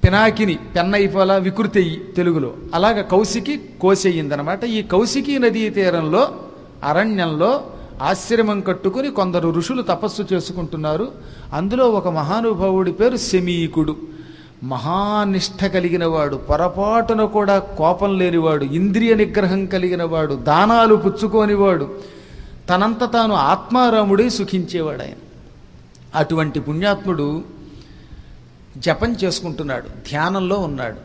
పినాకిని పెన్నయిపోల వికృతి అయ్యి తెలుగులో అలాగ కౌశికి కోసి అయ్యిందనమాట ఈ కౌశికి నదీ తీరంలో అరణ్యంలో ఆశ్రమం కట్టుకుని కొందరు ఋషులు తపస్సు చేసుకుంటున్నారు అందులో ఒక మహానుభావుడి పేరు శమీకుడు మహానిష్ట కలిగిన వాడు పొరపాటున కూడా కోపం లేనివాడు ఇంద్రియ నిగ్రహం కలిగిన వాడు దానాలు పుచ్చుకోనివాడు తనంత తాను ఆత్మారాముడై సుఖించేవాడు ఆయన అటువంటి పుణ్యాత్ముడు జపం చేసుకుంటున్నాడు ధ్యానంలో ఉన్నాడు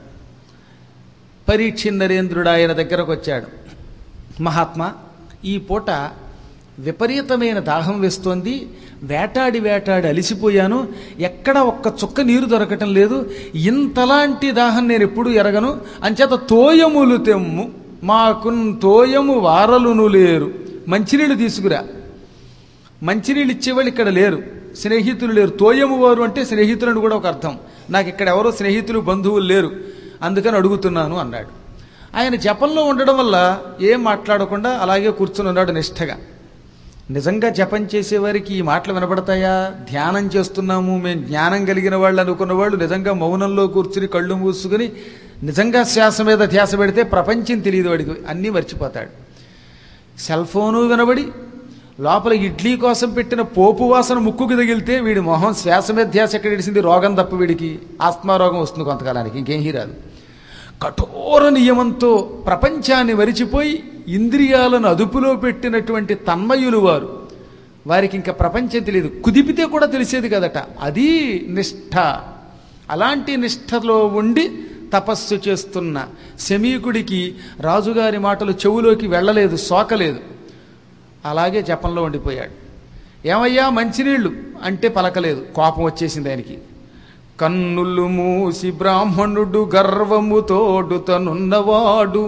పరీక్ష నరేంద్రుడు ఆయన దగ్గరకు వచ్చాడు మహాత్మా ఈ పూట విపరీతమైన దాహం వేస్తోంది వేటాడి వేటాడి అలిసిపోయాను ఎక్కడ ఒక్క చుక్క నీరు దొరకటం లేదు ఇంతలాంటి దాహం నేను ఎప్పుడూ ఎరగను అంచేత తోయములు తెమ్ము మాకు తోయము వారలును లేరు మంచినీళ్ళు తీసుకురా మంచినీళ్ళు ఇచ్చేవాళ్ళు ఇక్కడ లేరు స్నేహితులు లేరు తోయము వారు అంటే స్నేహితులను కూడా ఒక అర్థం నాకు ఇక్కడ ఎవరో స్నేహితులు బంధువులు లేరు అందుకని అడుగుతున్నాను అన్నాడు ఆయన జపంలో ఉండడం వల్ల ఏం మాట్లాడకుండా అలాగే కూర్చుని ఉన్నాడు నిష్ఠగా నిజంగా జపం చేసేవారికి ఈ మాటలు వినబడతాయా ధ్యానం చేస్తున్నాము మేము జ్ఞానం కలిగిన వాళ్ళు అనుకున్న వాళ్ళు నిజంగా మౌనంలో కూర్చుని కళ్ళు మూసుకుని నిజంగా శ్వాస మీద ధ్యాస పెడితే ప్రపంచం తెలియదు వాడికి అన్నీ మర్చిపోతాడు సెల్ ఫోను వినబడి లోపల ఇడ్లీ కోసం పెట్టిన పోపు వాసన ముక్కుకు తగిలితే వీడి మొహం శ్వాస మీద ధ్యాస ఎక్కడ ఇడిసింది రోగం తప్ప వీడికి ఆస్మా రోగం వస్తుంది కొంతకాలానికి ఇంకేం రాదు కఠోర నియమంతో ప్రపంచాన్ని మరిచిపోయి ఇంద్రియాలను అదుపులో పెట్టినటువంటి తన్మయులు వారు వారికి ఇంకా ప్రపంచం తెలియదు కుదిపితే కూడా తెలిసేది కదట అది నిష్ఠ అలాంటి నిష్ఠలో ఉండి తపస్సు చేస్తున్న శమీకుడికి రాజుగారి మాటలు చెవులోకి వెళ్ళలేదు సోకలేదు అలాగే జపంలో ఉండిపోయాడు ఏమయ్యా మంచినీళ్ళు అంటే పలకలేదు కోపం వచ్చేసింది ఆయనకి కన్నులు మూసి బ్రాహ్మణుడు గర్వము తోడుతనున్నవాడు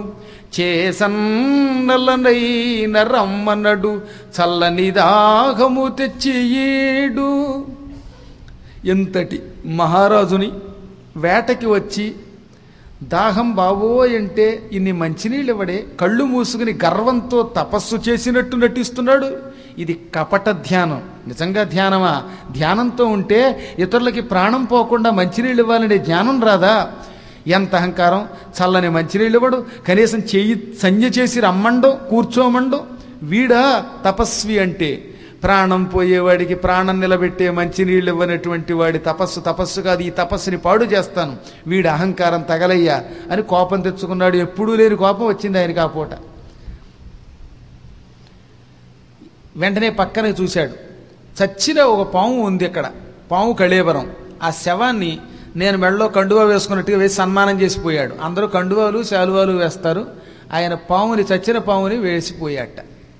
చేసన్నలనైన రమ్మనడు చల్లని దాహము తెచ్చి ఏడు ఎంతటి మహారాజుని వేటకి వచ్చి దాహం బావోయ్ అంటే ఇన్ని మంచినీళ్ళు ఇవ్వడే కళ్ళు మూసుకుని గర్వంతో తపస్సు చేసినట్టు నటిస్తున్నాడు ఇది కపట ధ్యానం నిజంగా ధ్యానమా ధ్యానంతో ఉంటే ఇతరులకి ప్రాణం పోకుండా మంచినీళ్ళు ఇవ్వాలనే జ్ఞానం రాదా ఎంత అహంకారం చల్లని మంచినీళ్ళు ఇవ్వడు కనీసం చెయ్యి సంజ్ఞ చేసి రమ్మండో కూర్చోమండో వీడా తపస్వి అంటే ప్రాణం పోయేవాడికి ప్రాణం నిలబెట్టే మంచినీళ్ళు ఇవ్వనటువంటి వాడి తపస్సు తపస్సు కాదు ఈ తపస్సుని పాడు చేస్తాను వీడి అహంకారం తగలయ్యా అని కోపం తెచ్చుకున్నాడు ఎప్పుడూ లేని కోపం వచ్చింది ఆయనకి ఆ పూట వెంటనే పక్కనే చూశాడు చచ్చిన ఒక పాము ఉంది అక్కడ పాము కళేబరం ఆ శవాన్ని నేను మెడలో కండువా వేసుకున్నట్టుగా వేసి సన్మానం చేసిపోయాడు అందరూ కండువాలు శాలువాలు వేస్తారు ఆయన పాముని చచ్చిన పాముని వేసిపోయాట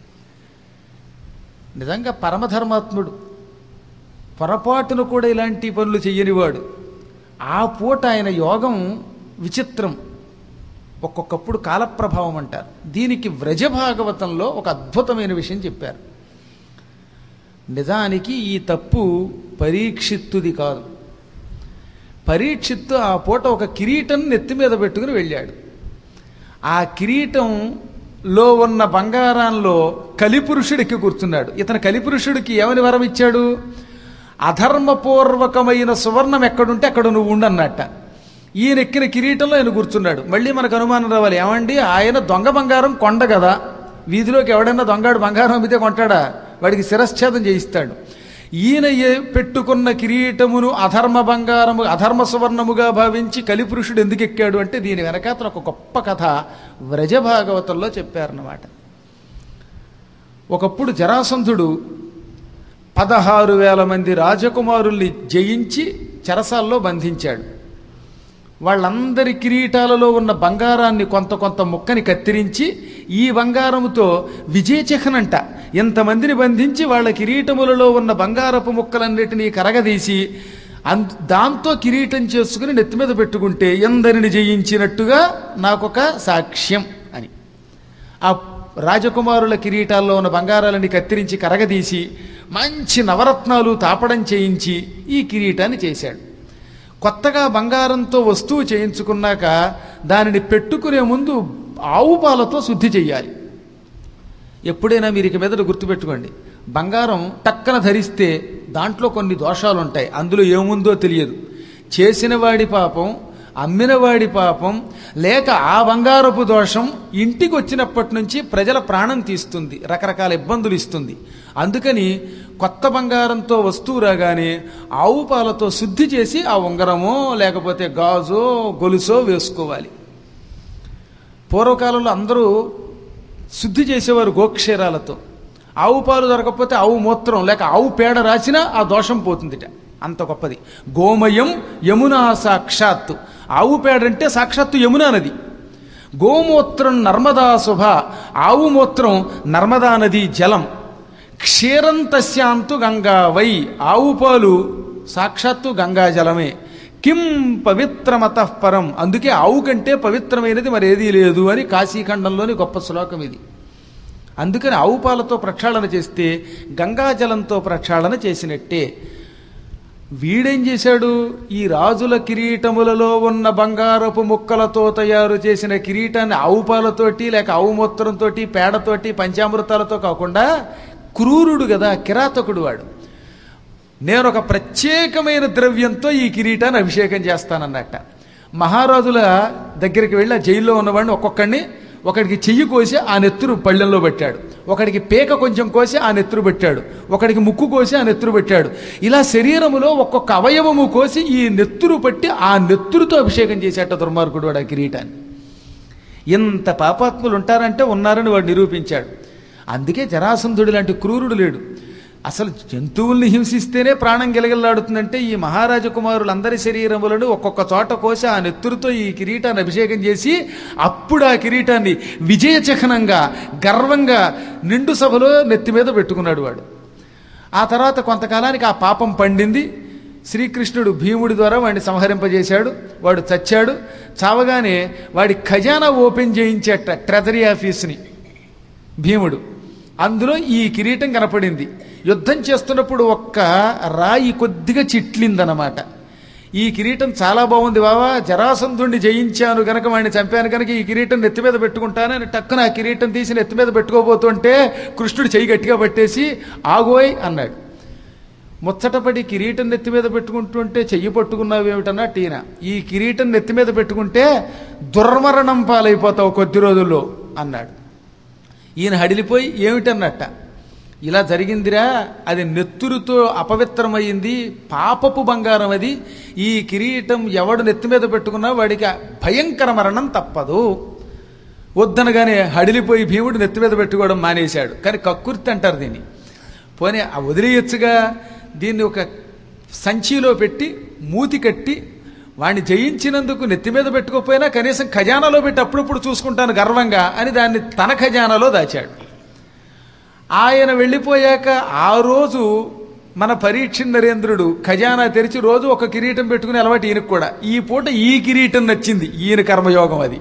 నిజంగా పరమధర్మాత్ముడు పొరపాటును కూడా ఇలాంటి పనులు చెయ్యనివాడు ఆ పూట ఆయన యోగం విచిత్రం ఒక్కొక్కప్పుడు కాలప్రభావం అంటారు దీనికి వ్రజభాగవతంలో ఒక అద్భుతమైన విషయం చెప్పారు నిజానికి ఈ తప్పు పరీక్షిత్తుది కాదు పరీక్షిత్తు ఆ పూట ఒక కిరీటం నెత్తి మీద పెట్టుకుని వెళ్ళాడు ఆ కిరీటంలో ఉన్న బంగారంలో కలిపురుషుడికి కూర్చున్నాడు ఇతను కలిపురుషుడికి ఏమని వరం ఇచ్చాడు అధర్మపూర్వకమైన సువర్ణం ఎక్కడుంటే అక్కడ నువ్వు ఉండన్నట్ట ఈయన ఎక్కిన కిరీటంలో ఆయన కూర్చున్నాడు మళ్ళీ మనకు అనుమానం రావాలి ఏమండి ఆయన దొంగ బంగారం కొండ కదా వీధిలోకి ఎవడైనా దొంగాడు బంగారం అమ్మితే కొంటాడా వాడికి శిరశ్ఛేదం చేయిస్తాడు ఈయన ఏ- పెట్టుకున్న కిరీటమును అధర్మ బంగారము అధర్మ సువర్ణముగా భావించి కలిపురుషుడు ఎందుకు ఎక్కాడు అంటే దీని వెనకాతల ఒక గొప్ప కథ వ్రజభాగవతంలో చెప్పారన్నమాట ఒకప్పుడు జరాసంధుడు పదహారు వేల మంది రాజకుమారుల్ని జయించి చెరసాల్లో బంధించాడు వాళ్ళందరి కిరీటాలలో ఉన్న బంగారాన్ని కొంత కొంత ముక్కని కత్తిరించి ఈ బంగారముతో విజయచఖనంట ఎంతమందిని బంధించి వాళ్ళ కిరీటములలో ఉన్న బంగారపు ముక్కలన్నిటినీ కరగదీసి అం దాంతో కిరీటం చేసుకుని నెత్తి మీద పెట్టుకుంటే ఎందరిని జయించినట్టుగా నాకొక సాక్ష్యం అని ఆ రాజకుమారుల కిరీటాల్లో ఉన్న బంగారాలని కత్తిరించి కరగదీసి మంచి నవరత్నాలు తాపడం చేయించి ఈ కిరీటాన్ని చేశాడు కొత్తగా బంగారంతో వస్తువు చేయించుకున్నాక దానిని పెట్టుకునే ముందు ఆవు పాలతో శుద్ధి చెయ్యాలి ఎప్పుడైనా మీరు ఇక మీదట గుర్తుపెట్టుకోండి బంగారం టక్కన ధరిస్తే దాంట్లో కొన్ని దోషాలు ఉంటాయి అందులో ఏముందో తెలియదు చేసిన వాడి పాపం అమ్మినవాడి పాపం లేక ఆ బంగారపు దోషం ఇంటికి వచ్చినప్పటి నుంచి ప్రజల ప్రాణం తీస్తుంది రకరకాల ఇబ్బందులు ఇస్తుంది అందుకని కొత్త బంగారంతో వస్తువు రాగానే ఆవు పాలతో శుద్ధి చేసి ఆ ఉంగరమో లేకపోతే గాజో గొలుసో వేసుకోవాలి పూర్వకాలంలో అందరూ శుద్ధి చేసేవారు గోక్షీరాలతో ఆవు పాలు దొరకకపోతే ఆవు మూత్రం లేక ఆవు పేడ రాసినా ఆ దోషం పోతుందిట అంత గొప్పది గోమయం యమునా సాక్షాత్తు ఆవు పేడ అంటే సాక్షాత్తు యమునా నది గోమూత్రం నర్మదా శుభ ఆవు మూత్రం నర్మదా నది జలం క్షీరం తస్యాంతు గంగా వై ఆవు పాలు సాక్షాత్తు గంగా జలమే కిం పవిత్రమత పరం అందుకే ఆవు కంటే పవిత్రమైనది మరేదీ లేదు అని కాశీఖండంలోని గొప్ప శ్లోకం ఇది అందుకని ఆవు పాలతో ప్రక్షాళన చేస్తే గంగాజలంతో ప్రక్షాళన చేసినట్టే వీడేం చేశాడు ఈ రాజుల కిరీటములలో ఉన్న బంగారపు ముక్కలతో తయారు చేసిన కిరీటాన్ని ఆవు పాలతోటి లేక ఆవు మూత్రంతో పేడతోటి పంచామృతాలతో కాకుండా క్రూరుడు కదా కిరాతకుడు వాడు నేను ఒక ప్రత్యేకమైన ద్రవ్యంతో ఈ కిరీటాన్ని అభిషేకం చేస్తానన్నట్ట మహారాజుల దగ్గరికి వెళ్ళి ఆ జైల్లో ఉన్నవాడిని ఒక్కొక్కడిని ఒకడికి చెయ్యి కోసి ఆ నెత్తురు పళ్ళెంలో పెట్టాడు ఒకడికి పేక కొంచెం కోసి ఆ నెత్తురు పెట్టాడు ఒకడికి ముక్కు కోసి ఆ నెత్తురు పెట్టాడు ఇలా శరీరములో ఒక్కొక్క అవయవము కోసి ఈ నెత్తురు పట్టి ఆ నెత్తురుతో అభిషేకం చేసేట దుర్మార్గుడు వాడు ఆ కిరీటాన్ని ఇంత పాపాత్ములు ఉంటారంటే ఉన్నారని వాడు నిరూపించాడు అందుకే జరాసంధుడు లాంటి క్రూరుడు లేడు అసలు జంతువుల్ని హింసిస్తేనే ప్రాణం గెలగలాడుతుందంటే ఈ మహారాజ కుమారులందరి శరీరములను ఒక్కొక్క చోట కోసి ఆ నెత్తురుతో ఈ కిరీటాన్ని అభిషేకం చేసి అప్పుడు ఆ కిరీటాన్ని విజయచఖనంగా గర్వంగా నిండు సభలో నెత్తి మీద పెట్టుకున్నాడు వాడు ఆ తర్వాత కొంతకాలానికి ఆ పాపం పండింది శ్రీకృష్ణుడు భీముడి ద్వారా వాడిని సంహరింపజేశాడు వాడు చచ్చాడు చావగానే వాడి ఖజానా ఓపెన్ చేయించేట ట్రెజరీ ఆఫీస్ని భీముడు అందులో ఈ కిరీటం కనపడింది యుద్ధం చేస్తున్నప్పుడు ఒక్క రాయి కొద్దిగా చిట్లిందనమాట ఈ కిరీటం చాలా బాగుంది బావా జరాసంధుణ్ణి జయించాను గనక వాడిని చంపాను కనుక ఈ కిరీటం నెత్తి మీద పెట్టుకుంటానని టక్కున ఆ కిరీటం తీసి నెత్తి మీద పెట్టుకోబోతుంటే కృష్ణుడు చెయ్యి గట్టిగా పట్టేసి ఆగోయ్ అన్నాడు ముచ్చటపడి కిరీటం నెత్తి మీద పెట్టుకుంటుంటే చెయ్యి పట్టుకున్నావేమిటన్నా టీన ఈ కిరీటం నెత్తి మీద పెట్టుకుంటే దుర్మరణం పాలైపోతావు కొద్ది రోజుల్లో అన్నాడు ఈయన హడిలిపోయి ఏమిటన్నట్ట ఇలా జరిగిందిరా అది నెత్తురుతో అపవిత్రమైంది పాపపు బంగారం అది ఈ కిరీటం ఎవడు నెత్తి మీద పెట్టుకున్నా వాడికి భయంకర మరణం తప్పదు వద్దనగానే హడిలిపోయి భీముడు నెత్తి మీద పెట్టుకోవడం మానేశాడు కానీ కక్కుర్తి అంటారు దీన్ని పోనీ ఆ వదిలేయచ్చుగా దీన్ని ఒక సంచిలో పెట్టి మూతి కట్టి వాడిని జయించినందుకు నెత్తి మీద పెట్టుకోకపోయినా కనీసం ఖజానాలో పెట్టి అప్పుడప్పుడు చూసుకుంటాను గర్వంగా అని దాన్ని తన ఖజానాలో దాచాడు ఆయన వెళ్ళిపోయాక ఆ రోజు మన పరీక్ష నరేంద్రుడు ఖజానా తెరిచి రోజు ఒక కిరీటం పెట్టుకుని అలవాటు ఈయనకు కూడా ఈ పూట ఈ కిరీటం నచ్చింది ఈయన కర్మయోగం అది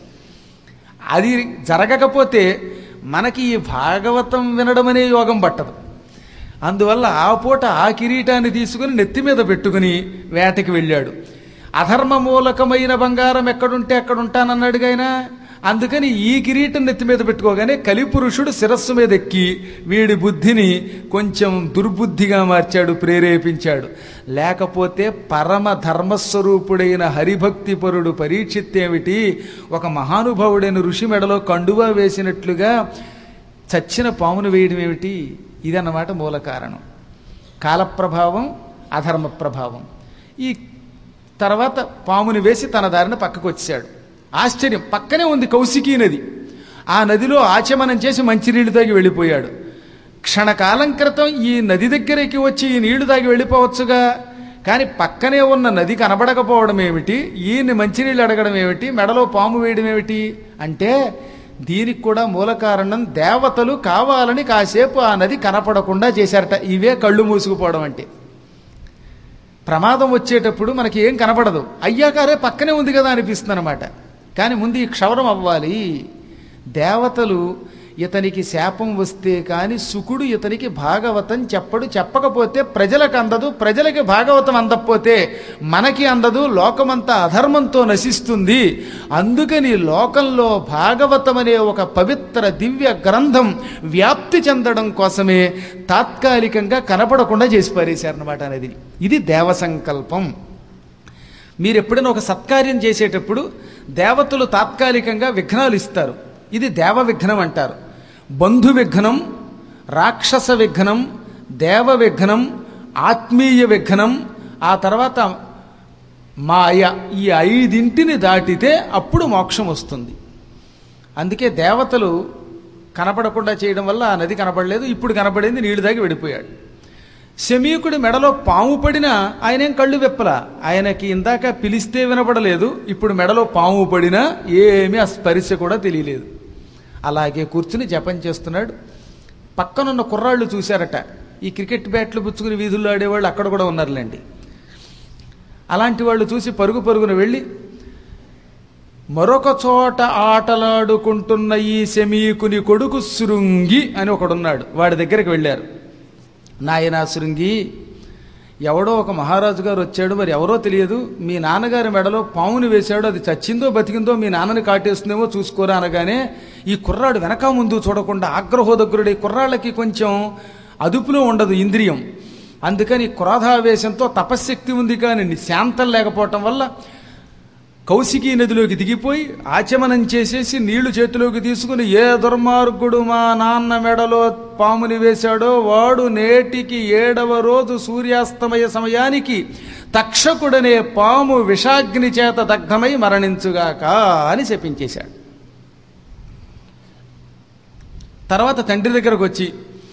అది జరగకపోతే మనకి ఈ భాగవతం వినడం అనే యోగం పట్టదు అందువల్ల ఆ పూట ఆ కిరీటాన్ని తీసుకుని నెత్తి మీద పెట్టుకుని వేటకి వెళ్ళాడు అధర్మ మూలకమైన బంగారం ఎక్కడుంటే అక్కడ ఉంటానన్నాడు ఆయన అందుకని ఈ కిరీటం నెత్తి మీద పెట్టుకోగానే కలిపురుషుడు శిరస్సు మీద ఎక్కి వీడి బుద్ధిని కొంచెం దుర్బుద్ధిగా మార్చాడు ప్రేరేపించాడు లేకపోతే పరమ ధర్మస్వరూపుడైన హరిభక్తి పరుడు పరీక్షిత్తేమిటి ఒక మహానుభావుడైన ఋషి మెడలో కండువా వేసినట్లుగా చచ్చిన పామును వేయడం ఏమిటి ఇదన్నమాట మూల కారణం కాలప్రభావం అధర్మ ప్రభావం ఈ తర్వాత పాముని వేసి తన దారిన పక్కకు వచ్చాడు ఆశ్చర్యం పక్కనే ఉంది కౌశికీ నది ఆ నదిలో ఆచమనం చేసి మంచినీళ్లు తాగి వెళ్ళిపోయాడు క్షణకాలం క్రితం ఈ నది దగ్గరికి వచ్చి ఈ నీళ్లు తాగి వెళ్ళిపోవచ్చుగా కానీ పక్కనే ఉన్న నది కనబడకపోవడం ఏమిటి ఈయన్ని మంచినీళ్ళు అడగడం ఏమిటి మెడలో పాము వేయడం ఏమిటి అంటే దీనికి కూడా మూల కారణం దేవతలు కావాలని కాసేపు ఆ నది కనపడకుండా చేశారట ఇవే కళ్ళు మూసుకుపోవడం అంటే ప్రమాదం వచ్చేటప్పుడు మనకి ఏం కనపడదు అయ్యాకారే పక్కనే ఉంది కదా అనిపిస్తుంది అనమాట కానీ ముందు ఈ క్షవరం అవ్వాలి దేవతలు ఇతనికి శాపం వస్తే కానీ సుకుడు ఇతనికి భాగవతం చెప్పడు చెప్పకపోతే ప్రజలకు అందదు ప్రజలకి భాగవతం అందకపోతే మనకి అందదు లోకమంతా అధర్మంతో నశిస్తుంది అందుకని లోకంలో భాగవతం అనే ఒక పవిత్ర దివ్య గ్రంథం వ్యాప్తి చెందడం కోసమే తాత్కాలికంగా కనపడకుండా చేసి పారేశారనమాట అనేది ఇది దేవ సంకల్పం మీరు ఎప్పుడైనా ఒక సత్కార్యం చేసేటప్పుడు దేవతలు తాత్కాలికంగా విఘ్నాలు ఇస్తారు ఇది దేవ విఘ్నం అంటారు బంధు విఘ్నం రాక్షస విఘ్నం దేవ విఘ్నం ఆత్మీయ విఘ్నం ఆ తర్వాత మాయ ఈ ఐదింటిని దాటితే అప్పుడు మోక్షం వస్తుంది అందుకే దేవతలు కనపడకుండా చేయడం వల్ల ఆ నది కనపడలేదు ఇప్పుడు కనపడింది నీళ్లు దాగి వెళ్ళిపోయాడు శమీకుడి మెడలో పాము పడినా ఆయనేం కళ్ళు విప్పలా ఆయనకి ఇందాక పిలిస్తే వినపడలేదు ఇప్పుడు మెడలో పాము పడినా ఏమీ ఆ స్పర్శ కూడా తెలియలేదు అలాగే కూర్చుని జపం చేస్తున్నాడు పక్కనున్న కుర్రాళ్ళు చూశారట ఈ క్రికెట్ బ్యాట్లు పుచ్చుకుని వీధుల్లో ఆడేవాళ్ళు అక్కడ కూడా ఉన్నారులేండి అలాంటి వాళ్ళు చూసి పరుగు పరుగున వెళ్ళి మరొక చోట ఆటలాడుకుంటున్న ఈ శమీకుని కొడుకు శృంగి అని ఒకడున్నాడు వాడి దగ్గరికి వెళ్ళారు నాయనా శృంగి ఎవడో ఒక మహారాజు గారు వచ్చాడు మరి ఎవరో తెలియదు మీ నాన్నగారి మెడలో పాముని వేశాడు అది చచ్చిందో బతికిందో మీ నాన్నని కాటేస్తుందేమో చూసుకోరా అనగానే ఈ కుర్రాడు వెనక ముందు చూడకుండా ఆగ్రహోదగ్రుడి కుర్రాళ్ళకి కొంచెం అదుపులో ఉండదు ఇంద్రియం అందుకని క్రోధావేశంతో తపశ్శక్తి ఉంది కానీ శాంతం లేకపోవటం వల్ల కౌశికీ నదిలోకి దిగిపోయి ఆచమనం చేసేసి నీళ్లు చేతిలోకి తీసుకుని ఏ దుర్మార్గుడు మా నాన్న మెడలో పాముని వేశాడో వాడు నేటికి ఏడవ రోజు సూర్యాస్తమయ సమయానికి తక్షకుడనే పాము విషాగ్ని చేత దగ్ధమై మరణించుగాక అని చెప్పించేశాడు తర్వాత తండ్రి దగ్గరకు వచ్చి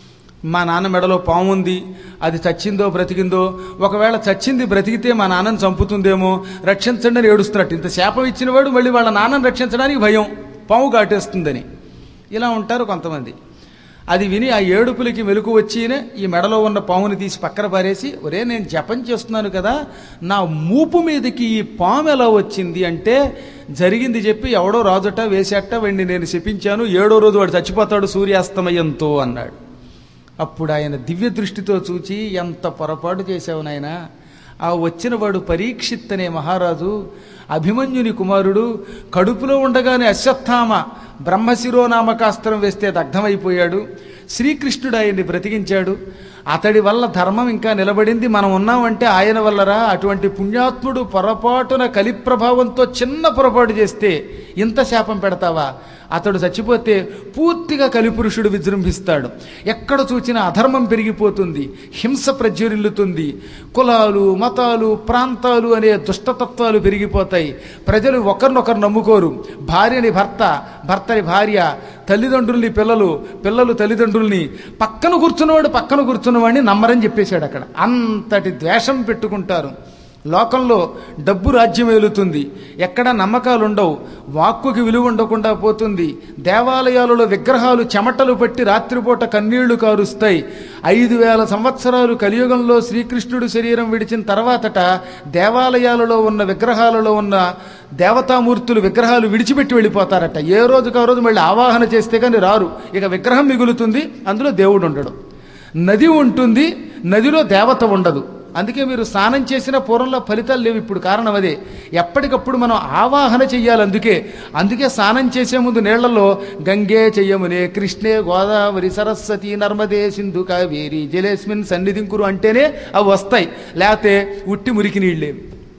మా నాన్న మెడలో పాము ఉంది అది చచ్చిందో బ్రతికిందో ఒకవేళ చచ్చింది బ్రతికితే మా నాన్నని చంపుతుందేమో రక్షించండి అని ఏడుస్తున్నట్టు ఇంత శాపం ఇచ్చినవాడు మళ్ళీ వాళ్ళ నాన్నని రక్షించడానికి భయం పాము కాటేస్తుందని ఇలా ఉంటారు కొంతమంది అది విని ఆ ఏడుపులకి మెలకు వచ్చినే ఈ మెడలో ఉన్న పాముని తీసి పక్కన పారేసి ఒరే నేను జపం చేస్తున్నాను కదా నా మూపు మీదకి ఈ పాము ఎలా వచ్చింది అంటే జరిగింది చెప్పి ఎవడో రాజుట వేసేట వెండి నేను శపించాను ఏడో రోజు వాడు చచ్చిపోతాడు సూర్యాస్తమయంతో అన్నాడు అప్పుడు ఆయన దివ్య దృష్టితో చూచి ఎంత పొరపాటు చేశావు నాయనా ఆ వచ్చినవాడు పరీక్షిత్ అనే మహారాజు అభిమన్యుని కుమారుడు కడుపులో ఉండగానే అశ్వత్థామ బ్రహ్మశిరోనామకాస్త్రం వేస్తే దగ్ధమైపోయాడు శ్రీకృష్ణుడు ఆయన్ని బ్రతికించాడు అతడి వల్ల ధర్మం ఇంకా నిలబడింది మనం ఉన్నామంటే ఆయన వల్లరా అటువంటి పుణ్యాత్ముడు పొరపాటున కలి ప్రభావంతో చిన్న పొరపాటు చేస్తే ఇంత శాపం పెడతావా అతడు చచ్చిపోతే పూర్తిగా కలిపురుషుడు విజృంభిస్తాడు ఎక్కడ చూచినా అధర్మం పెరిగిపోతుంది హింస ప్రజ్వరిల్లుతుంది కులాలు మతాలు ప్రాంతాలు అనే దుష్టతత్వాలు పెరిగిపోతాయి ప్రజలు ఒకరినొకరు నమ్ముకోరు భార్యని భర్త భర్తని భార్య తల్లిదండ్రుల్ని పిల్లలు పిల్లలు తల్లిదండ్రుల్ని పక్కన కూర్చున్నవాడు పక్కన కూర్చున్నవాడిని నమ్మరని చెప్పేశాడు అక్కడ అంతటి ద్వేషం పెట్టుకుంటారు లోకంలో డబ్బు రాజ్యం ఏలుతుంది ఎక్కడ నమ్మకాలు ఉండవు వాక్కుకి విలువ ఉండకుండా పోతుంది దేవాలయాలలో విగ్రహాలు చెమటలు పట్టి రాత్రిపూట కన్నీళ్లు కారుస్తాయి ఐదు వేల సంవత్సరాలు కలియుగంలో శ్రీకృష్ణుడు శరీరం విడిచిన తర్వాతట దేవాలయాలలో ఉన్న విగ్రహాలలో ఉన్న దేవతామూర్తులు విగ్రహాలు విడిచిపెట్టి వెళ్ళిపోతారట ఏ రోజుకు ఆ రోజు మళ్ళీ ఆవాహన చేస్తే కానీ రారు ఇక విగ్రహం మిగులుతుంది అందులో దేవుడు ఉండడు నది ఉంటుంది నదిలో దేవత ఉండదు అందుకే మీరు స్నానం చేసిన పూర్వంలో ఫలితాలు లేవు ఇప్పుడు కారణం అదే ఎప్పటికప్పుడు మనం ఆవాహన చెయ్యాలి అందుకే అందుకే స్నానం చేసే ముందు నీళ్లలో గంగే చెయ్యమునే కృష్ణే గోదావరి సరస్వతి నర్మదే సింధు కావేరి జలేస్మిన్ సన్నిధింకురు అంటేనే అవి వస్తాయి లేకపోతే ఉట్టి మురికి నీళ్ళే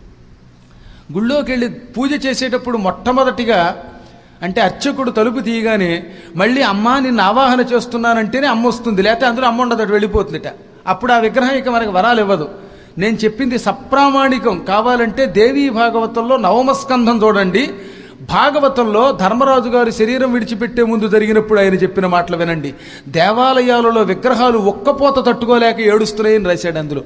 గుళ్ళోకి వెళ్ళి పూజ చేసేటప్పుడు మొట్టమొదటిగా అంటే అర్చకుడు తలుపు తీయగానే మళ్ళీ అమ్మ నిన్ను ఆవాహన చేస్తున్నానంటేనే అమ్మ వస్తుంది లేకపోతే అందులో అమ్మ ఉండదు అటు వెళ్ళిపోతుందిట అప్పుడు ఆ విగ్రహం ఇక మనకు వరాలు ఇవ్వదు నేను చెప్పింది సప్రామాణికం కావాలంటే దేవీ భాగవతంలో నవమస్కంధం చూడండి భాగవతంలో ధర్మరాజు గారి శరీరం విడిచిపెట్టే ముందు జరిగినప్పుడు ఆయన చెప్పిన మాటలు వినండి దేవాలయాలలో విగ్రహాలు ఒక్కపోత తట్టుకోలేక ఏడుస్తున్నాయని రాశాడు అందులో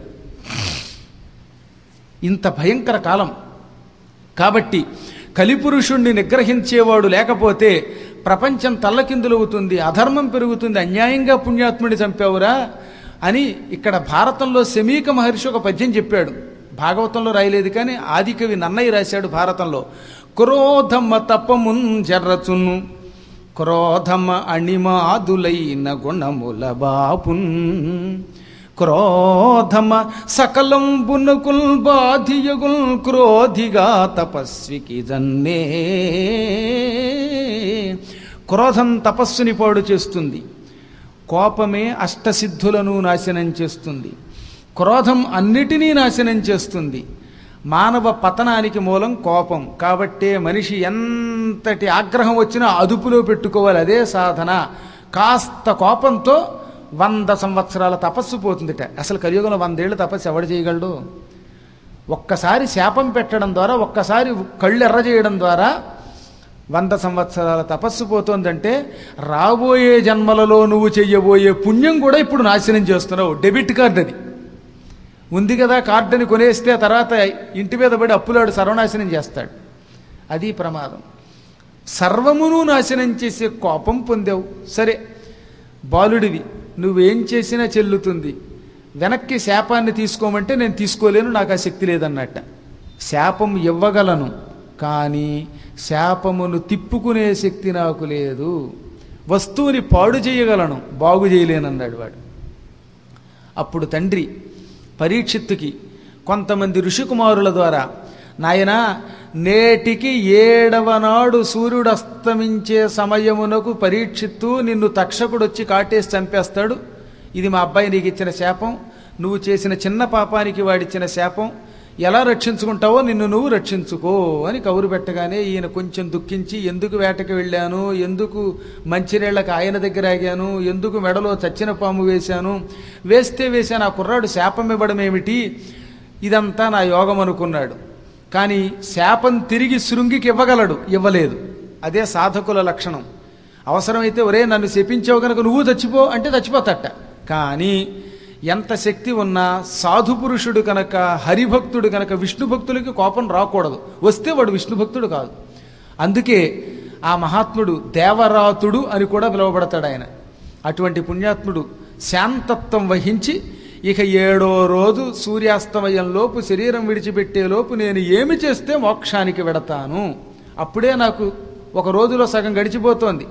ఇంత భయంకర కాలం కాబట్టి కలిపురుషుణ్ణి నిగ్రహించేవాడు లేకపోతే ప్రపంచం తల్లకిందులవుతుంది అధర్మం పెరుగుతుంది అన్యాయంగా పుణ్యాత్ముడిని చంపావురా అని ఇక్కడ భారతంలో శమీక మహర్షి ఒక పద్యం చెప్పాడు భాగవతంలో రాయలేదు కానీ ఆదికవి నన్నయ్య రాశాడు భారతంలో క్రోధమ్మ తప్పమున్ జర్రచును క్రోధమ అణిమాదులైన గుణముల బాపున్ క్రోధమ సకలం బునకుల్ బాధియగుల్ క్రోధిగా తపస్వికి జన్నే క్రోధం తపస్సుని పాడు చేస్తుంది కోపమే అష్టసిద్ధులను నాశనం చేస్తుంది క్రోధం అన్నిటినీ నాశనం చేస్తుంది మానవ పతనానికి మూలం కోపం కాబట్టే మనిషి ఎంతటి ఆగ్రహం వచ్చినా అదుపులో పెట్టుకోవాలి అదే సాధన కాస్త కోపంతో వంద సంవత్సరాల తపస్సు పోతుందిట అసలు కలియుగంలో వందేళ్ళు తపస్సు ఎవడు చేయగలడు ఒక్కసారి శాపం పెట్టడం ద్వారా ఒక్కసారి కళ్ళు ఎర్ర చేయడం ద్వారా వంద సంవత్సరాల తపస్సు పోతోందంటే రాబోయే జన్మలలో నువ్వు చెయ్యబోయే పుణ్యం కూడా ఇప్పుడు నాశనం చేస్తున్నావు డెబిట్ కార్డు అది ఉంది కదా కార్డుని కొనేస్తే తర్వాత ఇంటి మీద పడి అప్పులాడు సర్వనాశనం చేస్తాడు అది ప్రమాదం సర్వమును నాశనం చేసే కోపం పొందావు సరే బాలుడివి నువ్వేం చేసినా చెల్లుతుంది వెనక్కి శాపాన్ని తీసుకోమంటే నేను తీసుకోలేను నాకు ఆ శక్తి లేదన్నట్ట శాపం ఇవ్వగలను కానీ శాపమును తిప్పుకునే శక్తి నాకు లేదు వస్తువుని పాడు చేయగలను బాగు చేయలేనన్నాడు వాడు అప్పుడు తండ్రి పరీక్షిత్తుకి కొంతమంది ఋషికుమారుల ద్వారా నాయనా నేటికి ఏడవ నాడు సూర్యుడు అస్తమించే సమయమునకు పరీక్షిత్తు నిన్ను తక్షకుడు వచ్చి కాటేసి చంపేస్తాడు ఇది మా అబ్బాయి నీకు ఇచ్చిన శాపం నువ్వు చేసిన చిన్న పాపానికి వాడిచ్చిన శాపం ఎలా రక్షించుకుంటావో నిన్ను నువ్వు రక్షించుకో అని కబురు పెట్టగానే ఈయన కొంచెం దుఃఖించి ఎందుకు వేటకి వెళ్ళాను ఎందుకు మంచినీళ్ళకి ఆయన దగ్గర ఆగాను ఎందుకు మెడలో చచ్చిన పాము వేశాను వేస్తే వేశాను ఆ కుర్రాడు శాపం ఇవ్వడం ఏమిటి ఇదంతా నా యోగం అనుకున్నాడు కానీ శాపం తిరిగి శృంగికి ఇవ్వగలడు ఇవ్వలేదు అదే సాధకుల లక్షణం అవసరమైతే ఒరే నన్ను శపించావు కనుక నువ్వు చచ్చిపో అంటే చచ్చిపోతట కానీ ఎంత శక్తి ఉన్నా సాధు పురుషుడు కనుక హరిభక్తుడు కనుక విష్ణు భక్తులకి కోపం రాకూడదు వస్తే వాడు విష్ణు భక్తుడు కాదు అందుకే ఆ మహాత్ముడు దేవరాతుడు అని కూడా పిలువబడతాడు ఆయన అటువంటి పుణ్యాత్ముడు శాంతత్వం వహించి ఇక ఏడో రోజు సూర్యాస్తమయంలోపు శరీరం విడిచిపెట్టేలోపు నేను ఏమి చేస్తే మోక్షానికి వెడతాను అప్పుడే నాకు ఒక రోజులో సగం గడిచిపోతోంది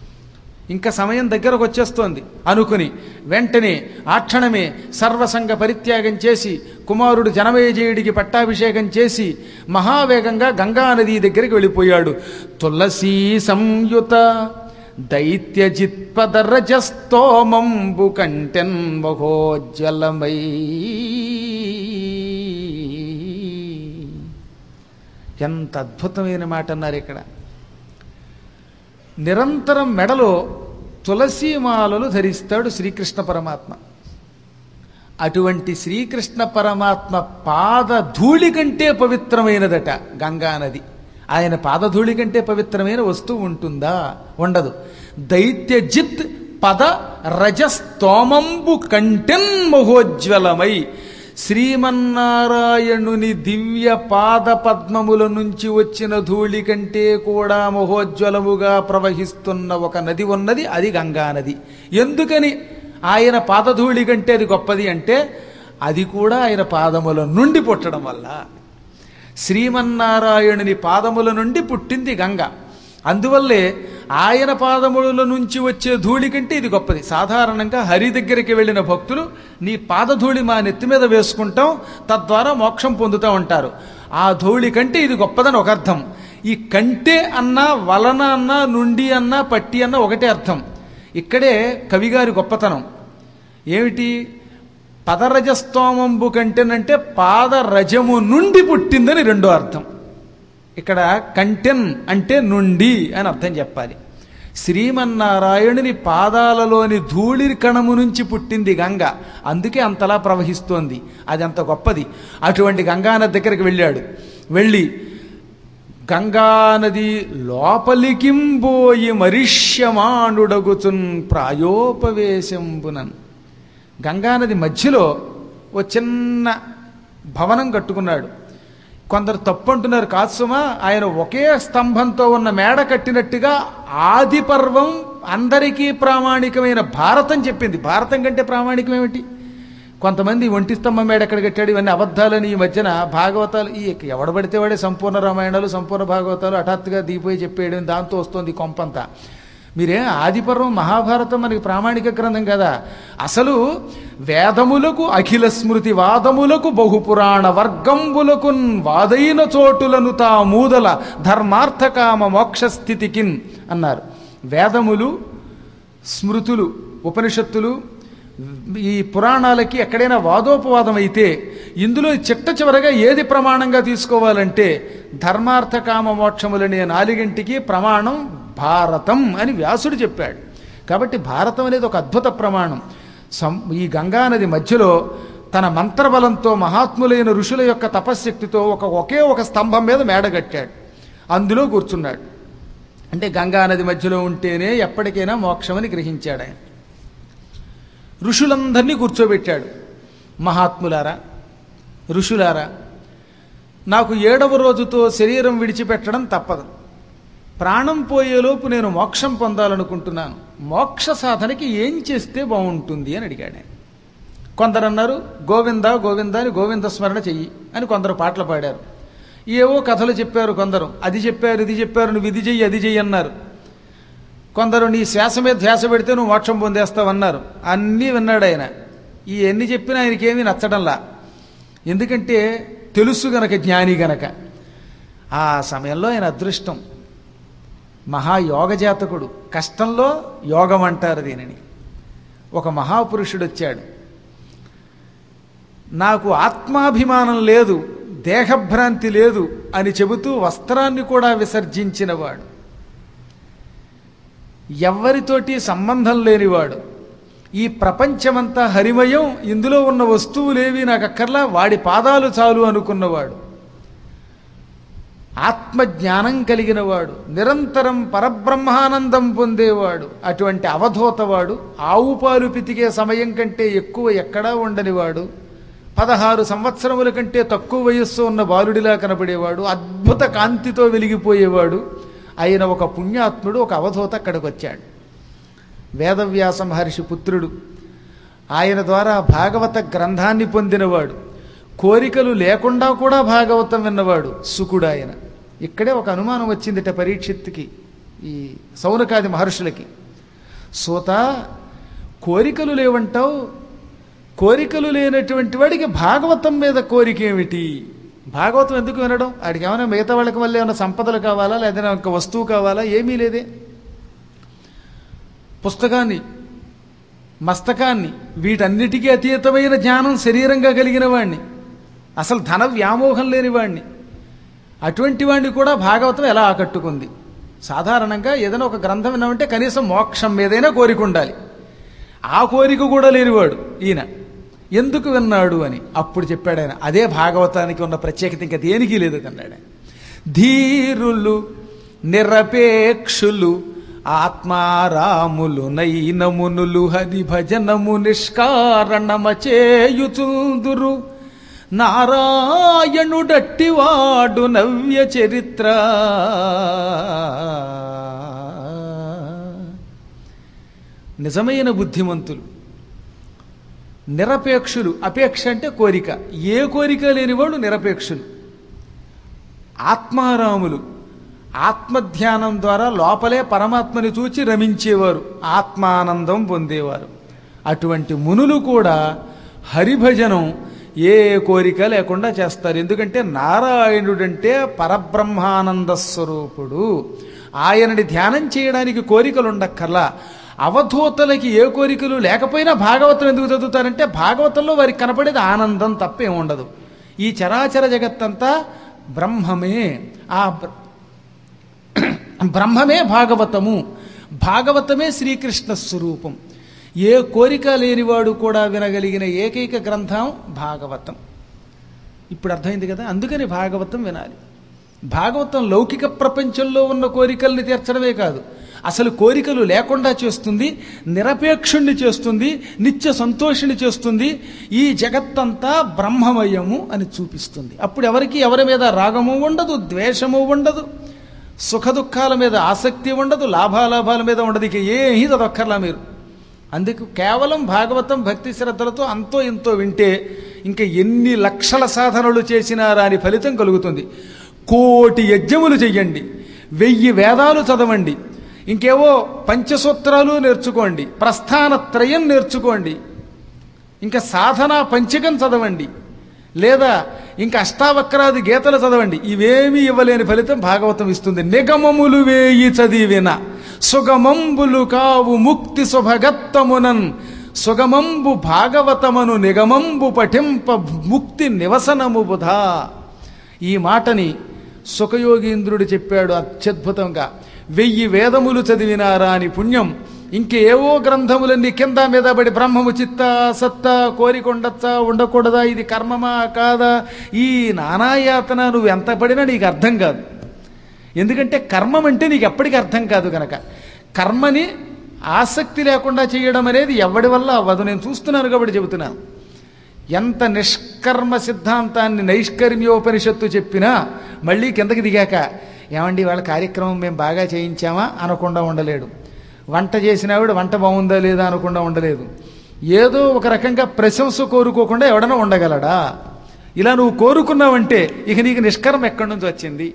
ఇంకా సమయం దగ్గరకు వచ్చేస్తోంది అనుకుని వెంటనే ఆ క్షణమే సర్వసంగ పరిత్యాగం చేసి కుమారుడు జనమేజయుడికి పట్టాభిషేకం చేసి మహావేగంగా గంగా నది దగ్గరికి వెళ్ళిపోయాడు తులసీ సంయుత దైత్యజిత్పదరజస్తోమంబు కంటెన్ మహోజ్వలమై ఎంత అద్భుతమైన మాట అన్నారు ఇక్కడ నిరంతరం మెడలో తులసీమాలలు ధరిస్తాడు శ్రీకృష్ణ పరమాత్మ అటువంటి శ్రీకృష్ణ పరమాత్మ పాదధూళి కంటే పవిత్రమైనదట గంగా నది ఆయన పాదధూళి కంటే పవిత్రమైన వస్తువు ఉంటుందా ఉండదు దైత్యజిత్ పద రజస్తోమంబు కంటెన్ మహోజ్వలమై శ్రీమన్నారాయణుని దివ్య పాద పద్మముల నుంచి వచ్చిన ధూళి కంటే కూడా మహోజ్వలముగా ప్రవహిస్తున్న ఒక నది ఉన్నది అది గంగా నది ఎందుకని ఆయన పాదధూళి కంటే అది గొప్పది అంటే అది కూడా ఆయన పాదముల నుండి పుట్టడం వల్ల శ్రీమన్నారాయణుని పాదముల నుండి పుట్టింది గంగ అందువల్లే ఆయన పాదముల నుంచి వచ్చే ధూళి కంటే ఇది గొప్పది సాధారణంగా హరి దగ్గరికి వెళ్ళిన భక్తులు నీ పాదధూళి మా నెత్తి మీద వేసుకుంటాం తద్వారా మోక్షం పొందుతూ ఉంటారు ఆ ధూళి కంటే ఇది గొప్పదని ఒక అర్థం ఈ కంటే అన్నా వలన అన్నా నుండి అన్నా పట్టి అన్నా ఒకటే అర్థం ఇక్కడే కవిగారి గొప్పతనం ఏమిటి పదరజస్తోమంబు కంటెనంటే పాదరజము నుండి పుట్టిందని రెండో అర్థం ఇక్కడ కంటెన్ అంటే నుండి అని అర్థం చెప్పాలి శ్రీమన్నారాయణుని పాదాలలోని ధూళి కణము నుంచి పుట్టింది గంగ అందుకే అంతలా ప్రవహిస్తోంది అది అంత గొప్పది అటువంటి గంగానది దగ్గరికి వెళ్ళాడు వెళ్ళి గంగానది లోపలికింబోయి మరిష్యమానుడగుచున్ ప్రాయోపవేశంబునన్ గంగానది మధ్యలో ఓ చిన్న భవనం కట్టుకున్నాడు కొందరు తప్పు అంటున్నారు కాదు సుమా ఆయన ఒకే స్తంభంతో ఉన్న మేడ కట్టినట్టుగా ఆది పర్వం అందరికీ ప్రామాణికమైన భారతం చెప్పింది భారతం కంటే ప్రామాణికం ఏమిటి కొంతమంది ఒంటి స్తంభం మేడ ఎక్కడ కట్టాడు ఇవన్నీ అబద్ధాలని ఈ మధ్యన భాగవతాలు ఈ ఎవడబడితే వాడే సంపూర్ణ రామాయణాలు సంపూర్ణ భాగవతాలు హఠాత్తుగా దీపోయి చెప్పేయడం దాంతో వస్తుంది కొంపంతా మీరే ఆదిపర్వం మహాభారతం మనకి ప్రామాణిక గ్రంథం కదా అసలు వేదములకు అఖిల స్మృతి వాదములకు బహుపురాణ వర్గంబులకు వాదైన చోటులను తా మూదల ధర్మార్థకామ మోక్షస్థితికిన్ అన్నారు వేదములు స్మృతులు ఉపనిషత్తులు ఈ పురాణాలకి ఎక్కడైనా వాదోపవాదం అయితే ఇందులో చిట్ట చివరగా ఏది ప్రమాణంగా తీసుకోవాలంటే ధర్మార్థ కామ మోక్షములనే నాలుగింటికి ప్రమాణం భారతం అని వ్యాసుడు చెప్పాడు కాబట్టి భారతం అనేది ఒక అద్భుత ప్రమాణం సం ఈ గంగానది మధ్యలో తన మంత్రబలంతో మహాత్ములైన ఋషుల యొక్క తపశ్శక్తితో ఒక ఒకే ఒక స్తంభం మీద మేడగట్టాడు అందులో కూర్చున్నాడు అంటే గంగానది మధ్యలో ఉంటేనే ఎప్పటికైనా మోక్షమని గ్రహించాడు ఆయన ఋషులందరినీ కూర్చోబెట్టాడు మహాత్ములారా ఋషులారా నాకు ఏడవ రోజుతో శరీరం విడిచిపెట్టడం తప్పదు ప్రాణం పోయేలోపు నేను మోక్షం పొందాలనుకుంటున్నాను మోక్ష సాధనకి ఏం చేస్తే బాగుంటుంది అని అడిగాడు ఆయన. కొందరు అన్నారు గోవింద గోవింద అని గోవింద స్మరణ చెయ్యి అని కొందరు పాటలు పాడారు ఏవో కథలు చెప్పారు కొందరు అది చెప్పారు ఇది చెప్పారు నువ్వు ఇది చెయ్యి అది చెయ్యి అన్నారు కొందరు నీ శ్వాస మీద ధ్యాస పెడితే నువ్వు మోక్షం పొందేస్తావన్నారు అన్నీ విన్నాడు ఆయన ఈ ఎన్ని చెప్పినా ఆయనకేమీ నచ్చడంలా ఎందుకంటే తెలుసు గనక జ్ఞాని గనక ఆ సమయంలో ఆయన అదృష్టం మహాయోగజాతకుడు కష్టంలో యోగం అంటారు దీనిని ఒక మహాపురుషుడు వచ్చాడు నాకు ఆత్మాభిమానం లేదు దేహభ్రాంతి లేదు అని చెబుతూ వస్త్రాన్ని కూడా విసర్జించినవాడు ఎవ్వరితోటి సంబంధం లేనివాడు ఈ ప్రపంచమంతా హరిమయం ఇందులో ఉన్న వస్తువులేవి నాకు అక్కర్లా వాడి పాదాలు చాలు అనుకున్నవాడు ఆత్మజ్ఞానం కలిగినవాడు నిరంతరం పరబ్రహ్మానందం పొందేవాడు అటువంటి అవధూతవాడు ఆవు పాలు పితికే సమయం కంటే ఎక్కువ ఎక్కడా ఉండనివాడు పదహారు సంవత్సరముల కంటే తక్కువ వయస్సు ఉన్న బాలుడిలా కనబడేవాడు అద్భుత కాంతితో వెలిగిపోయేవాడు ఆయన ఒక పుణ్యాత్ముడు ఒక అవధూత అక్కడికి వచ్చాడు వేదవ్యాస మహర్షి పుత్రుడు ఆయన ద్వారా భాగవత గ్రంథాన్ని పొందినవాడు కోరికలు లేకుండా కూడా భాగవతం విన్నవాడు సుకుడు ఆయన ఇక్కడే ఒక అనుమానం వచ్చిందిట పరీక్షిత్తుకి ఈ సౌనకాది మహర్షులకి సూత కోరికలు లేవంటావు కోరికలు లేనటువంటి వాడికి భాగవతం మీద కోరిక ఏమిటి భాగవతం ఎందుకు వినడం వాడికి ఏమైనా మిగతా వాళ్ళకి మళ్ళీ ఏమైనా సంపదలు కావాలా లేదా ఒక వస్తువు కావాలా ఏమీ లేదే పుస్తకాన్ని మస్తకాన్ని వీటన్నిటికీ అతీతమైన జ్ఞానం శరీరంగా కలిగిన వాణ్ణి అసలు ధన వ్యామోహం లేని వాణ్ణి అటువంటి వాణ్ణి కూడా భాగవతం ఎలా ఆకట్టుకుంది సాధారణంగా ఏదైనా ఒక గ్రంథం విన్నామంటే కనీసం మోక్షం మీదైనా కోరిక ఉండాలి ఆ కోరిక కూడా లేనివాడు ఈయన ఎందుకు విన్నాడు అని అప్పుడు చెప్పాడు ఆయన అదే భాగవతానికి ఉన్న ప్రత్యేకత ఇంకా దేనికి లేదు అన్నాడు ఆయన ధీరులు నిరపేక్షులు ఆత్మారాములు నైనమునులు హరి భజనము నిష్కారణమచేయుచుందురు నారాయణుడట్టివాడు నవ్య చరిత్ర నిజమైన బుద్ధిమంతులు నిరపేక్షులు అపేక్ష అంటే కోరిక ఏ కోరిక లేనివాడు నిరపేక్షులు ఆత్మారాములు ఆత్మధ్యానం ద్వారా లోపలే పరమాత్మని చూచి రమించేవారు ఆత్మానందం పొందేవారు అటువంటి మునులు కూడా హరిభజనం ఏ కోరిక లేకుండా చేస్తారు ఎందుకంటే నారాయణుడంటే పరబ్రహ్మానంద స్వరూపుడు ఆయనని ధ్యానం చేయడానికి కోరికలు ఉండక్కర్లా అవధూతలకి ఏ కోరికలు లేకపోయినా భాగవతం ఎందుకు చదువుతారంటే భాగవతంలో వారికి కనపడేది ఆనందం తప్పేం ఉండదు ఈ చరాచర జగత్తంతా బ్రహ్మమే ఆ బ్ర- బ్రహ్మమే భాగవతము భాగవతమే శ్రీకృష్ణ స్వరూపం ఏ కోరిక లేనివాడు కూడా వినగలిగిన ఏకైక గ్రంథం భాగవతం ఇప్పుడు అర్థమైంది కదా అందుకని భాగవతం వినాలి భాగవతం లౌకిక ప్రపంచంలో ఉన్న కోరికల్ని తీర్చడమే కాదు అసలు కోరికలు లేకుండా చేస్తుంది నిరపేక్షుణ్ణి చేస్తుంది నిత్య సంతోషిని చేస్తుంది ఈ జగత్తంతా బ్రహ్మమయము అని చూపిస్తుంది అప్పుడు ఎవరికి ఎవరి మీద రాగము ఉండదు ద్వేషము ఉండదు సుఖ దుఃఖాల మీద ఆసక్తి ఉండదు లాభాలాభాల మీద ఉండదు ఇక ఏమీ చదవక్కర్లా మీరు అందుకు కేవలం భాగవతం భక్తి శ్రద్ధలతో అంతో ఇంతో వింటే ఇంకా ఎన్ని లక్షల సాధనలు చేసినా రాని ఫలితం కలుగుతుంది కోటి యజ్ఞములు చెయ్యండి వెయ్యి వేదాలు చదవండి ఇంకేవో పంచసూత్రాలు నేర్చుకోండి ప్రస్థానత్రయం నేర్చుకోండి ఇంకా సాధన పంచకం చదవండి లేదా ఇంకా అష్టావక్రాది గీతలు చదవండి ఇవేమీ ఇవ్వలేని ఫలితం భాగవతం ఇస్తుంది నిగమములు వేయి చదివిన సుగమంబులు కావు ముక్తి శుభగత్తమునన్ సుగమంబు భాగవతమను నిగమంబు పఠింప ముక్తి నివసనము బుధా ఈ మాటని సుఖయోగీంద్రుడు చెప్పాడు అత్యద్భుతంగా వెయ్యి వేదములు చదివినారా అని పుణ్యం ఇంకేవో గ్రంథములన్నీ కింద మీద పడి బ్రహ్మము చిత్త సత్త కోరికొండచ్చా ఉండకూడదా ఇది కర్మమా కాదా ఈ నానాయాతన నువ్వు ఎంత పడినా నీకు అర్థం కాదు ఎందుకంటే కర్మం అంటే నీకు ఎప్పటికీ అర్థం కాదు కనుక కర్మని ఆసక్తి లేకుండా చేయడం అనేది ఎవడి వల్ల అవ్వదు నేను చూస్తున్నాను కాబట్టి చెబుతున్నాను ఎంత నిష్కర్మ సిద్ధాంతాన్ని నైష్కర్మ్యోపనిషత్తు చెప్పినా మళ్ళీ కిందకి దిగాక ఏమండి వాళ్ళ కార్యక్రమం మేము బాగా చేయించామా అనకుండా ఉండలేడు వంట చేసినావిడ వంట బాగుందా లేదా అనకుండా ఉండలేదు ఏదో ఒక రకంగా ప్రశంస కోరుకోకుండా ఎవడన్నా ఉండగలడా ఇలా నువ్వు కోరుకున్నావంటే ఇక నీకు నిష్కర్మ ఎక్కడి నుంచి వచ్చింది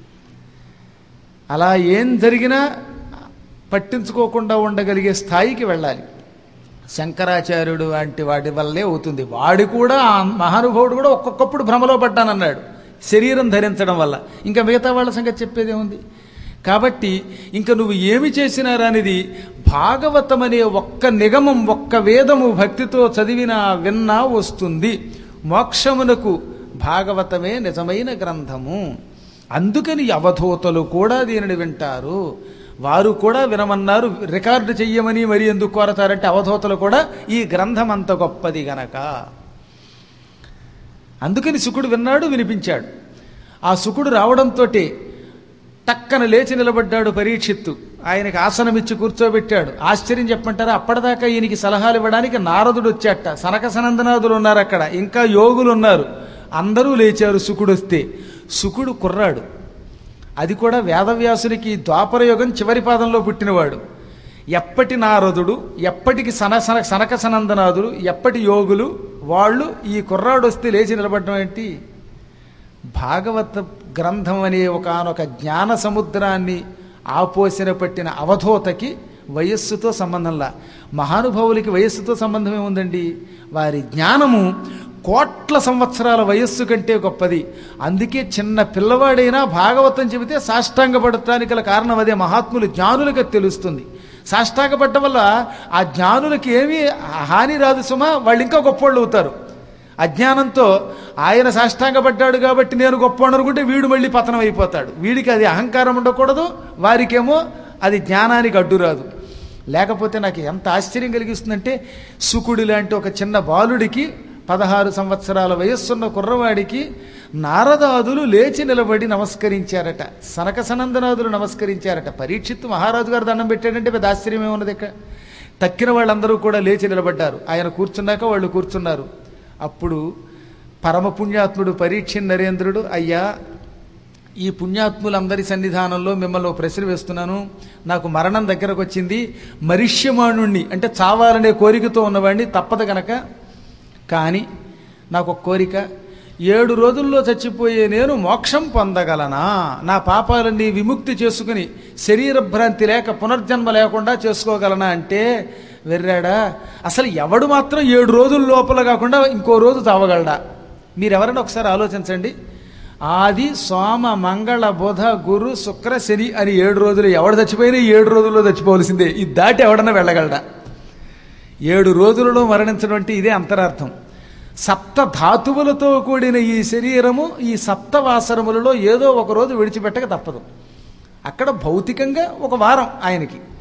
అలా ఏం జరిగినా పట్టించుకోకుండా ఉండగలిగే స్థాయికి వెళ్ళాలి శంకరాచార్యుడు వంటి వాటి వల్లే అవుతుంది వాడి కూడా ఆ మహానుభావుడు కూడా ఒక్కొక్కప్పుడు భ్రమలో పడ్డానన్నాడు శరీరం ధరించడం వల్ల ఇంకా మిగతా వాళ్ళ సంగతి చెప్పేదేముంది కాబట్టి ఇంకా నువ్వు ఏమి చేసినా రానిది భాగవతం అనే ఒక్క నిగమం ఒక్క వేదము భక్తితో చదివినా విన్నా వస్తుంది మోక్షమునకు భాగవతమే నిజమైన గ్రంథము అందుకని అవధూతలు కూడా దీనిని వింటారు వారు కూడా వినమన్నారు రికార్డు చెయ్యమని మరి ఎందుకు కోరతారంటే అవధూతలు కూడా ఈ గ్రంథం అంత గొప్పది గనక అందుకని శుకుడు విన్నాడు వినిపించాడు ఆ శుకుడు రావడంతో టక్కన లేచి నిలబడ్డాడు పరీక్షిత్తు ఆయనకి ఆసనమిచ్చి కూర్చోబెట్టాడు ఆశ్చర్యం చెప్పమంటారా అప్పటిదాకా ఈయనకి సలహాలు ఇవ్వడానికి నారదుడు వచ్చాట సనక సనందనాథులు ఉన్నారు అక్కడ ఇంకా యోగులు ఉన్నారు అందరూ లేచారు శుకుడు వస్తే శుకుడు కుర్రాడు అది కూడా వేదవ్యాసునికి ద్వాపరయుగం చివరి పాదంలో పుట్టినవాడు ఎప్పటి నారదుడు ఎప్పటికి సన సన సనక సనందనాథులు ఎప్పటి యోగులు వాళ్ళు ఈ కుర్రాడు వస్తే లేచి నిలబడడం ఏంటి భాగవత గ్రంథం అనే ఒకనొక జ్ఞాన సముద్రాన్ని ఆపోసిన పట్టిన అవధూతకి వయస్సుతో సంబంధంలా మహానుభావులకి వయస్సుతో సంబంధం ఏముందండి వారి జ్ఞానము కోట్ల సంవత్సరాల వయస్సు కంటే గొప్పది అందుకే చిన్న పిల్లవాడైనా భాగవతం చెబితే సాష్టాంగపడటానికి గల కారణం అదే మహాత్ములు జ్ఞానులకు తెలుస్తుంది సాష్టాంగపడటం వల్ల ఆ జ్ఞానులకి ఏమీ హాని రాదు సుమా వాళ్ళు ఇంకా గొప్పోళ్ళు అవుతారు అజ్ఞానంతో ఆయన సాష్టాంగపడ్డాడు కాబట్టి నేను గొప్ప అనుకుంటే వీడు మళ్ళీ పతనం అయిపోతాడు వీడికి అది అహంకారం ఉండకూడదు వారికేమో అది జ్ఞానానికి అడ్డు రాదు లేకపోతే నాకు ఎంత ఆశ్చర్యం కలిగిస్తుందంటే సుకుడి లాంటి ఒక చిన్న బాలుడికి పదహారు సంవత్సరాల వయస్సున్న కుర్రవాడికి నారదాదులు లేచి నిలబడి నమస్కరించారట సనక సనందనాదులు నమస్కరించారట పరీక్షిత్తు మహారాజు గారు దండం పెట్టాడంటే పెద్ద ఆశ్చర్యం ఏమున్నది ఇక్కడ తక్కిన వాళ్ళందరూ కూడా లేచి నిలబడ్డారు ఆయన కూర్చున్నాక వాళ్ళు కూర్చున్నారు అప్పుడు పరమపుణ్యాత్ముడు పరీక్ష నరేంద్రుడు అయ్యా ఈ పుణ్యాత్ములందరి సన్నిధానంలో మిమ్మల్ని ఓ ప్రశ్న వేస్తున్నాను నాకు మరణం దగ్గరకు వచ్చింది మరిష్యమాణుణ్ణి అంటే చావాలనే కోరికతో ఉన్నవాడిని తప్పదు గనక కానీ నాకు ఒక కోరిక ఏడు రోజుల్లో చచ్చిపోయే నేను మోక్షం పొందగలనా నా పాపాలన్నీ విముక్తి చేసుకుని శరీర భ్రాంతి లేక పునర్జన్మ లేకుండా చేసుకోగలనా అంటే వెర్రాడా అసలు ఎవడు మాత్రం ఏడు రోజుల లోపల కాకుండా ఇంకో రోజు తావగలడా మీరెవరైనా ఒకసారి ఆలోచించండి ఆది సోమ మంగళ బుధ గురు శుక్ర శని అని ఏడు రోజులు ఎవడు చచ్చిపోయినా ఈ ఏడు రోజుల్లో చచ్చిపోవలసిందే ఇది దాటి ఎవడన్నా వెళ్ళగలడా ఏడు రోజులలో మరణించడం అంటే ఇదే అంతరార్థం సప్త ధాతువులతో కూడిన ఈ శరీరము ఈ సప్త వాసరములలో ఏదో ఒక రోజు విడిచిపెట్టక తప్పదు అక్కడ భౌతికంగా ఒక వారం ఆయనకి